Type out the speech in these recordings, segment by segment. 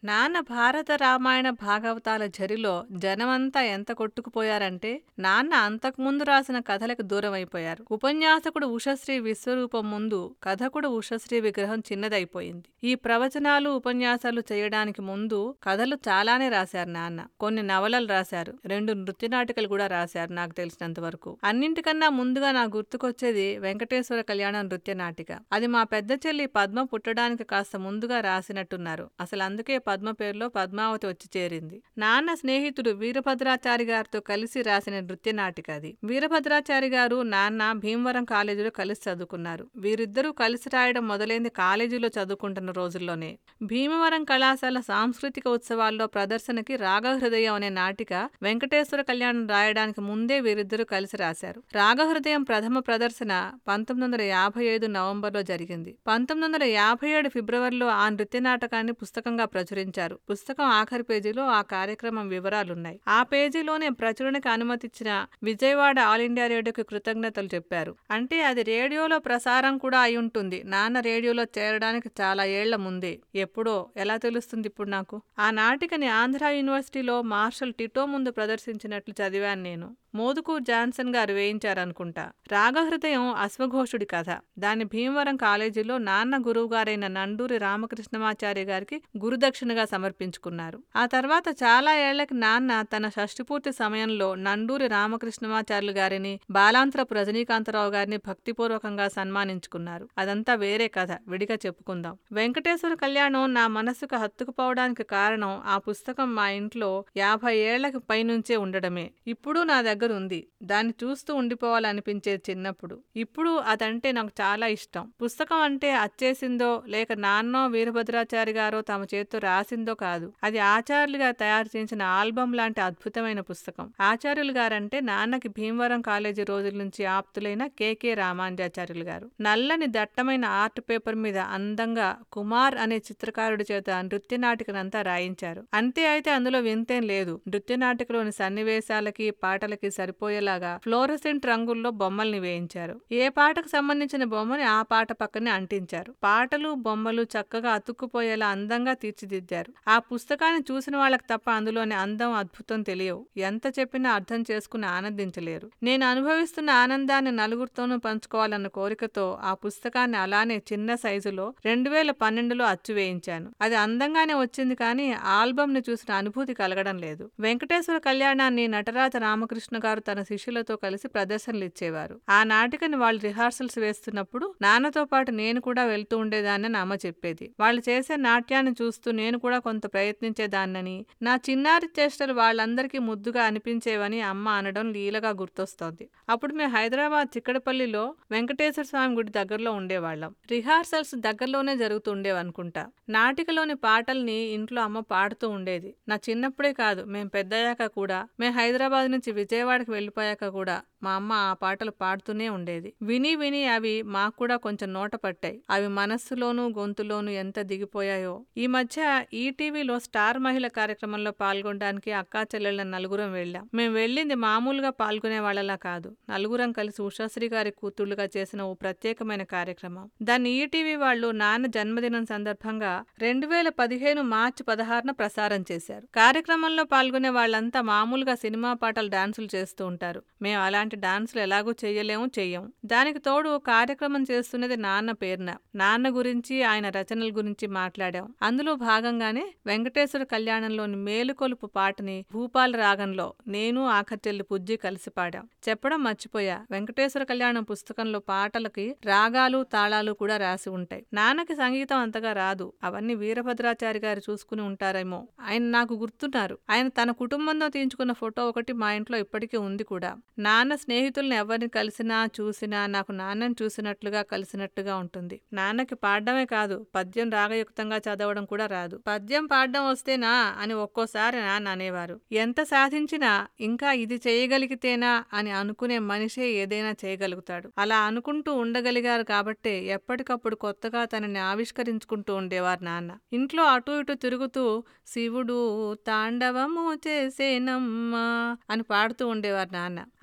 నాన్న భారత రామాయణ భాగవతాల ఝరిలో జనమంతా ఎంత కొట్టుకుపోయారంటే నాన్న అంతకుముందు రాసిన కథలకు దూరమైపోయారు ఉపన్యాసకుడు ఉషశ్రీ విశ్వరూపం ముందు కథకుడు ఉషశ్రీ విగ్రహం చిన్నదైపోయింది ఈ ప్రవచనాలు ఉపన్యాసాలు చేయడానికి ముందు కథలు చాలానే రాశారు నాన్న కొన్ని నవలలు రాశారు రెండు నృత్య నాటికలు కూడా రాశారు నాకు తెలిసినంత వరకు అన్నింటికన్నా ముందుగా నాకు గుర్తుకొచ్చేది వెంకటేశ్వర కళ్యాణ నృత్య నాటిక అది మా పెద్ద చెల్లి పద్మ పుట్టడానికి కాస్త ముందుగా రాసినట్టున్నారు అసలు అందుకే పద్మ పేరులో పద్మావతి వచ్చి చేరింది నాన్న స్నేహితుడు వీరభద్రాచారి గారితో కలిసి రాసిన నృత్య నాటిక అది వీరభద్రాచారి గారు నాన్న భీమవరం కాలేజీలో కలిసి చదువుకున్నారు వీరిద్దరూ కలిసి రాయడం మొదలైంది కాలేజీలో చదువుకుంటున్న రోజుల్లోనే భీమవరం కళాశాల సాంస్కృతిక ఉత్సవాల్లో ప్రదర్శనకి రాగహృదయం అనే నాటిక వెంకటేశ్వర కళ్యాణం రాయడానికి ముందే వీరిద్దరూ కలిసి రాశారు రాగహృదయం ప్రథమ ప్రదర్శన పంతొమ్మిది వందల యాభై ఐదు నవంబర్లో జరిగింది పంతొమ్మిది వందల యాభై ఏడు ఫిబ్రవరిలో ఆ నృత్య నాటకాన్ని పుస్తకంగా ప్రచురించారు పుస్తకం ఆఖరి పేజీలో ఆ కార్యక్రమం వివరాలున్నాయి ఆ పేజీలోనే ప్రచురణకు అనుమతిచ్చిన విజయవాడ ఆల్ ఇండియా రేడియోకి కృతజ్ఞతలు చెప్పారు అంటే అది రేడియోలో ప్రసారం కూడా అయి ఉంటుంది నాన్న రేడియోలో చేరడానికి చాలా ఏళ్ల ముందే ఎప్పుడో ఎలా తెలుస్తుంది ఇప్పుడు నాకు ఆ నాటికని ఆంధ్ర యూనివర్సిటీలో మార్షల్ టిటో ముందు ప్రదర్శించినట్లు చదివాను నేను మోదుకు జాన్సన్ గారు వేయించారనుకుంటా రాగహృదయం అశ్వఘోషుడి కథ దాన్ని భీమవరం కాలేజీలో నాన్న గురువు గారైన నండూరి రామకృష్ణమాచార్య గారికి గురుదక్షిణగా సమర్పించుకున్నారు ఆ తర్వాత చాలా ఏళ్లకి నాన్న తన షష్టిపూర్తి సమయంలో నండూరి రామకృష్ణమాచార్యులు గారిని బాలాంతరపు రజనీకాంతరావు గారిని భక్తిపూర్వకంగా సన్మానించుకున్నారు అదంతా వేరే కథ విడిగా చెప్పుకుందాం వెంకటేశ్వర కళ్యాణం నా మనసుకు హత్తుకుపోవడానికి కారణం ఆ పుస్తకం మా ఇంట్లో యాభై ఏళ్లకు పైనుంచే ఉండడమే ఇప్పుడు నా దగ్గర ఉంది దాన్ని చూస్తూ ఉండిపోవాలనిపించేది చిన్నప్పుడు ఇప్పుడు అదంటే నాకు చాలా ఇష్టం పుస్తకం అంటే అచ్చేసిందో లేక నాన్నో వీరభద్రాచారి గారో తమ చేతితో రాసిందో కాదు అది ఆచార్యులుగా తయారు చేసిన ఆల్బం లాంటి అద్భుతమైన పుస్తకం ఆచార్యులు గారంటే నాన్నకి భీమవరం కాలేజీ రోజుల నుంచి ఆప్తులైన కెకే రామానుజాచార్యులు గారు నల్లని దట్టమైన ఆర్ట్ పేపర్ మీద అందంగా కుమార్ అనే చిత్రకారుడి చేత నృత్య నాటికనంతా రాయించారు అంతే అయితే అందులో వింతేం లేదు నృత్య నాటికలోని సన్నివేశాలకి పాటలకి సరిపోయేలాగా ఫ్లోరసెంట్ రంగుల్లో బొమ్మల్ని వేయించారు ఏ పాటకు సంబంధించిన బొమ్మని ఆ పాట పక్కనే అంటించారు పాటలు బొమ్మలు చక్కగా అతుక్కుపోయేలా అందంగా తీర్చిదిద్దారు ఆ పుస్తకాన్ని చూసిన వాళ్ళకి తప్ప అందులోని అందం అద్భుతం తెలియవు ఎంత చెప్పినా అర్థం చేసుకుని ఆనందించలేరు నేను అనుభవిస్తున్న ఆనందాన్ని నలుగురితోనూ పంచుకోవాలన్న కోరికతో ఆ పుస్తకాన్ని అలానే చిన్న సైజులో రెండు వేల పన్నెండులో అచ్చు వేయించాను అది అందంగానే వచ్చింది కానీ ఆల్బమ్ ని చూసిన అనుభూతి కలగడం లేదు వెంకటేశ్వర కళ్యాణాన్ని నటరాజ రామకృష్ణ గారు తన శిష్యులతో కలిసి ప్రదర్శనలు ఇచ్చేవారు ఆ నాటికని వాళ్ళు రిహార్సల్స్ వేస్తున్నప్పుడు నాన్నతో పాటు నేను కూడా వెళ్తూ ఉండేదాన్ని అమ్మ చెప్పేది వాళ్ళు చేసే నాట్యాన్ని చూస్తూ నేను కూడా కొంత ప్రయత్నించేదాన్నని నా చిన్నారి చేష్టలు వాళ్ళందరికీ ముద్దుగా అనిపించేవని అమ్మ అనడం లీలగా గుర్తొస్తోంది అప్పుడు మేము హైదరాబాద్ చిక్కడపల్లిలో వెంకటేశ్వర స్వామి గుడి దగ్గరలో ఉండేవాళ్ళం రిహార్సల్స్ దగ్గరలోనే జరుగుతుండేవనుకుంటా నాటికలోని పాటల్ని ఇంట్లో అమ్మ పాడుతూ ఉండేది నా చిన్నప్పుడే కాదు మేం పెద్దయ్యాక కూడా మేం హైదరాబాద్ నుంచి విజయవాడకి వెళ్ళిపోయాక కూడా మా అమ్మ ఆ పాటలు పాడుతూనే ఉండేది విని విని అవి మాకు కూడా కొంచెం నోట పట్టాయి అవి మనస్సులోనూ గొంతులోనూ ఎంత దిగిపోయాయో ఈ మధ్య ఈటీవీలో స్టార్ మహిళ కార్యక్రమంలో పాల్గొనడానికి అక్కా చెల్లెళ్ళ నలుగురం వెళ్ళాం మేము వెళ్ళింది మామూలుగా పాల్గొనే వాళ్ళలా కాదు నలుగురం కలిసి ఉషాశ్రీ గారి కూతుళ్లుగా చేసిన ఓ ప్రత్యేకమైన కార్యక్రమం దాన్ని ఈటీవీ వాళ్ళు నాన్న జన్మదినం సందర్భంగా రెండు వేల పదిహేను మార్చి పదహారున ప్రసారం చేశారు కార్యక్రమంలో పాల్గొనే వాళ్ళంతా మామూలుగా సినిమా పాటలు డాన్సులు చేస్తూ ఉంటారు మేము అలాంటి డాన్సులు ఎలాగూ చెయ్యలేము చెయ్యం దానికి తోడు కార్యక్రమం చేస్తున్నది నాన్న పేరున నాన్న గురించి ఆయన రచనల గురించి మాట్లాడాం అందులో భాగంగానే వెంకటేశ్వర కళ్యాణంలోని మేలుకొలుపు పాటని భూపాల రాగంలో నేను ఆఖర్చెల్లి పుజ్జి కలిసి పాడాం చెప్పడం మర్చిపోయా వెంకటేశ్వర కళ్యాణం పుస్తకంలో పాటలకి రాగాలు తాళాలు కూడా రాసి ఉంటాయి నాన్నకి సంగీతం అంతగా రాదు అవన్నీ వీరభద్రాచారి గారు చూసుకుని ఉంటారేమో ఆయన నాకు గుర్తున్నారు ఆయన తన కుటుంబంతో తీయించుకున్న ఫోటో ఒకటి మా ఇంట్లో ఇప్పటికీ ఉంది కూడా నాన్న స్నేహితుల్ని ఎవరిని కలిసినా చూసినా నాకు నాన్నని చూసినట్లుగా కలిసినట్టుగా ఉంటుంది నాన్నకి పాడడమే కాదు పద్యం రాగయుక్తంగా చదవడం కూడా రాదు పద్యం పాడడం వస్తేనా అని ఒక్కోసారి నాన్న అనేవారు ఎంత సాధించినా ఇంకా ఇది చేయగలిగితేనా అని అనుకునే మనిషే ఏదైనా చేయగలుగుతాడు అలా అనుకుంటూ ఉండగలిగారు కాబట్టే ఎప్పటికప్పుడు కొత్తగా తనని ఆవిష్కరించుకుంటూ ఉండేవారు నాన్న ఇంట్లో అటు ఇటు తిరుగుతూ శివుడు తాండవము చేసేనమ్మా అని పాడుతూ ఉండేవారు నాన్న అదే కాదు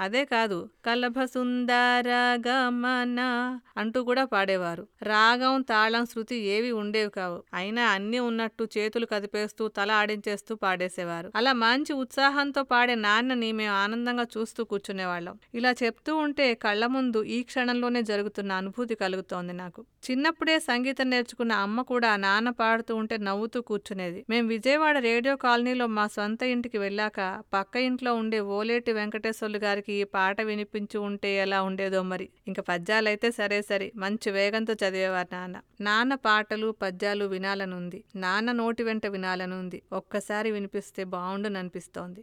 కాదు కలభ సుందర గమన అంటూ కూడా పాడేవారు రాగం తాళం శృతి ఏవి ఉండేవి కావు అయినా అన్నీ ఉన్నట్టు చేతులు కదిపేస్తూ తల ఆడించేస్తూ పాడేసేవారు అలా మంచి ఉత్సాహంతో పాడే నాన్నని మేము ఆనందంగా చూస్తూ కూర్చునేవాళ్ళం ఇలా చెప్తూ ఉంటే కళ్ళ ముందు ఈ క్షణంలోనే జరుగుతున్న అనుభూతి కలుగుతోంది నాకు చిన్నప్పుడే సంగీతం నేర్చుకున్న అమ్మ కూడా నాన్న పాడుతూ ఉంటే నవ్వుతూ కూర్చునేది మేం విజయవాడ రేడియో కాలనీలో మా సొంత ఇంటికి వెళ్ళాక పక్క ఇంట్లో ఉండే ఓలేటి వెంకటేశ్వర్లు గారికి ఈ పాట వినిపించి ఉంటే ఎలా ఉండేదో మరి ఇంకా పద్యాలైతే సరే సరే మంచి వేగంతో చదివేవారు నాన్న నాన్న పాటలు పద్యాలు వినాలనుంది నాన్న నోటి వెంట వినాలనుంది ఒక్కసారి వినిపిస్తే బాగుండుననిపిస్తోంది